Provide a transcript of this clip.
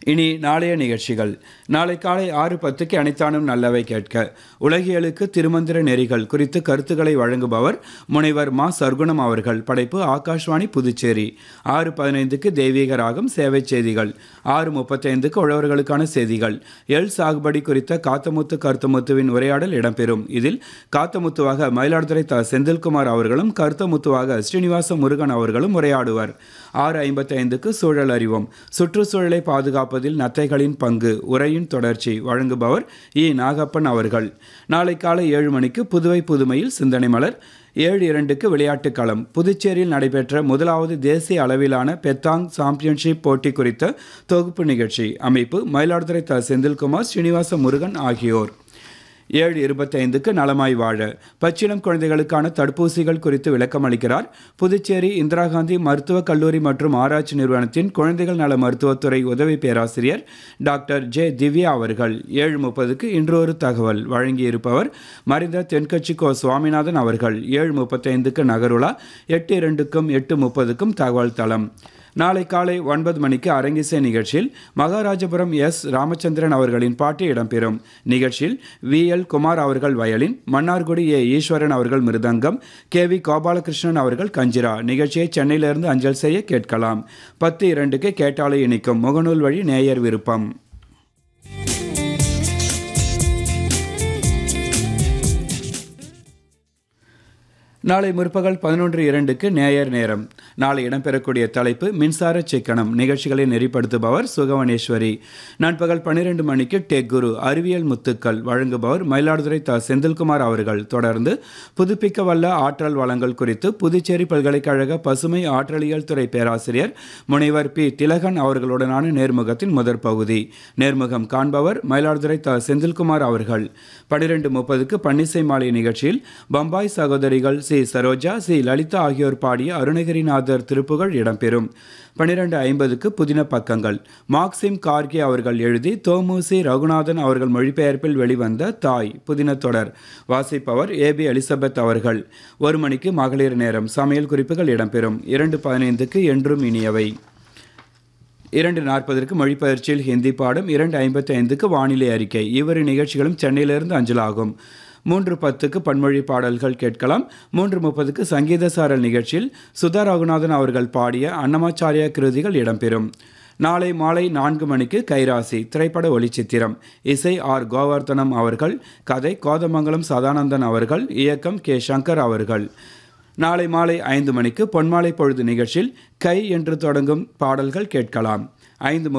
இனி நாளைய நிகழ்ச்சிகள் நாளை காலை ஆறு பத்துக்கு அனைத்தானும் நல்லவை கேட்க உலகியலுக்கு திருமந்திர நெறிகள் குறித்து கருத்துக்களை வழங்குபவர் முனைவர் மா சர்க்குணம் அவர்கள் படைப்பு ஆகாஷ்வாணி புதுச்சேரி ஆறு பதினைந்துக்கு தெய்வீக ராகம் சேவை செய்திகள் ஆறு முப்பத்தைந்துக்கு உழவர்களுக்கான செய்திகள் எல் சாகுபடி குறித்த காத்தமுத்து கருத்தமுத்துவின் உரையாடல் இடம்பெறும் இதில் காத்தமுத்துவாக மயிலாடுதுறை த செந்தில்குமார் அவர்களும் கருத்தமுத்துவாக ஸ்ரீனிவாச முருகன் அவர்களும் உரையாடுவர் ஆறு ஐம்பத்தைந்துக்கு சூழல் அறிவோம் சுற்றுச்சூழலை பாதுகாப்பதில் நத்தைகளின் பங்கு உரையின் தொடர்ச்சி வழங்குபவர் இ நாகப்பன் அவர்கள் நாளை காலை ஏழு மணிக்கு புதுவை புதுமையில் சிந்தனை மலர் ஏழு இரண்டுக்கு விளையாட்டுக் களம் புதுச்சேரியில் நடைபெற்ற முதலாவது தேசிய அளவிலான பெத்தாங் சாம்பியன்ஷிப் போட்டி குறித்த தொகுப்பு நிகழ்ச்சி அமைப்பு மயிலாடுதுறை த செந்தில்குமார் ஸ்ரீனிவாச முருகன் ஆகியோர் ஏழு இருபத்தைந்துக்கு நலமாய் வாழ பச்சிளம் குழந்தைகளுக்கான தடுப்பூசிகள் குறித்து விளக்கம் அளிக்கிறார் புதுச்சேரி இந்திரா காந்தி மருத்துவக் கல்லூரி மற்றும் ஆராய்ச்சி நிறுவனத்தின் குழந்தைகள் நல மருத்துவத்துறை உதவி பேராசிரியர் டாக்டர் ஜே திவ்யா அவர்கள் ஏழு முப்பதுக்கு இன்றொரு தகவல் வழங்கியிருப்பவர் மறைந்த தென்கட்சி கோ சுவாமிநாதன் அவர்கள் ஏழு முப்பத்தைந்துக்கு நகருலா எட்டு இரண்டுக்கும் எட்டு முப்பதுக்கும் தகவல் தளம் நாளை காலை ஒன்பது மணிக்கு அரங்கிசை நிகழ்ச்சியில் மகாராஜபுரம் எஸ் ராமச்சந்திரன் அவர்களின் பாட்டு இடம்பெறும் நிகழ்ச்சியில் வி எல் குமார் அவர்கள் வயலின் மன்னார்குடி ஏ ஈஸ்வரன் அவர்கள் மிருதங்கம் கே வி கோபாலகிருஷ்ணன் அவர்கள் கஞ்சிரா நிகழ்ச்சியை சென்னையிலிருந்து அஞ்சல் செய்ய கேட்கலாம் பத்து இரண்டுக்கு கேட்டாலை இணைக்கும் முகநூல் வழி நேயர் விருப்பம் நாளை முற்பகல் பதினொன்று இரண்டுக்கு நேயர் நேரம் நாளை இடம்பெறக்கூடிய தலைப்பு மின்சார சிக்கனம் நிகழ்ச்சிகளை நெறிப்படுத்துபவர் சுகவனேஸ்வரி நண்பகல் பன்னிரண்டு மணிக்கு டெக் குரு அறிவியல் முத்துக்கள் வழங்குபவர் மயிலாடுதுறை த செந்தில்குமார் அவர்கள் தொடர்ந்து புதுப்பிக்க வல்ல ஆற்றல் வளங்கள் குறித்து புதுச்சேரி பல்கலைக்கழக பசுமை ஆற்றலியல் துறை பேராசிரியர் முனைவர் பி திலகன் அவர்களுடனான நேர்முகத்தின் முதற் பகுதி நேர்முகம் காண்பவர் மயிலாடுதுறை த செந்தில்குமார் அவர்கள் பன்னிரெண்டு முப்பதுக்கு பன்னிசை மாலை நிகழ்ச்சியில் பம்பாய் சகோதரிகள் சி சரோஜா சி லலிதா ஆகியோர் பாடிய அருணகிரிநாதர் திருப்புகள் இடம்பெறும் பன்னிரண்டு ஐம்பதுக்கு புதின பக்கங்கள் மார்க்சிம் கார்கே அவர்கள் எழுதி தோமுசி ரகுநாதன் அவர்கள் மொழிபெயர்ப்பில் வெளிவந்த தாய் புதின தொடர் வாசிப்பவர் ஏ பி எலிசபெத் அவர்கள் ஒரு மணிக்கு மகளிர் நேரம் சமையல் குறிப்புகள் இடம்பெறும் இரண்டு பதினைந்துக்கு என்றும் இனியவை இரண்டு நாற்பதற்கு மொழிப்பயிற்சியில் ஹிந்தி பாடம் இரண்டு ஐம்பத்தி ஐந்துக்கு வானிலை அறிக்கை இவ்விரு நிகழ்ச்சிகளும் சென்னையிலிருந்து அஞ்சலாகும் மூன்று பத்துக்கு பன்மொழி பாடல்கள் கேட்கலாம் மூன்று முப்பதுக்கு சங்கீத சாரல் நிகழ்ச்சியில் சுதா ரகுநாதன் அவர்கள் பாடிய அன்னமாச்சாரியா கிருதிகள் இடம்பெறும் நாளை மாலை நான்கு மணிக்கு கைராசி திரைப்பட ஒளிச்சித்திரம் இசை ஆர் கோவர்தனம் அவர்கள் கதை கோதமங்கலம் சதானந்தன் அவர்கள் இயக்கம் கே சங்கர் அவர்கள் நாளை மாலை ஐந்து மணிக்கு பொன்மாலை பொழுது நிகழ்ச்சியில் கை என்று தொடங்கும் பாடல்கள் கேட்கலாம் ஐந்து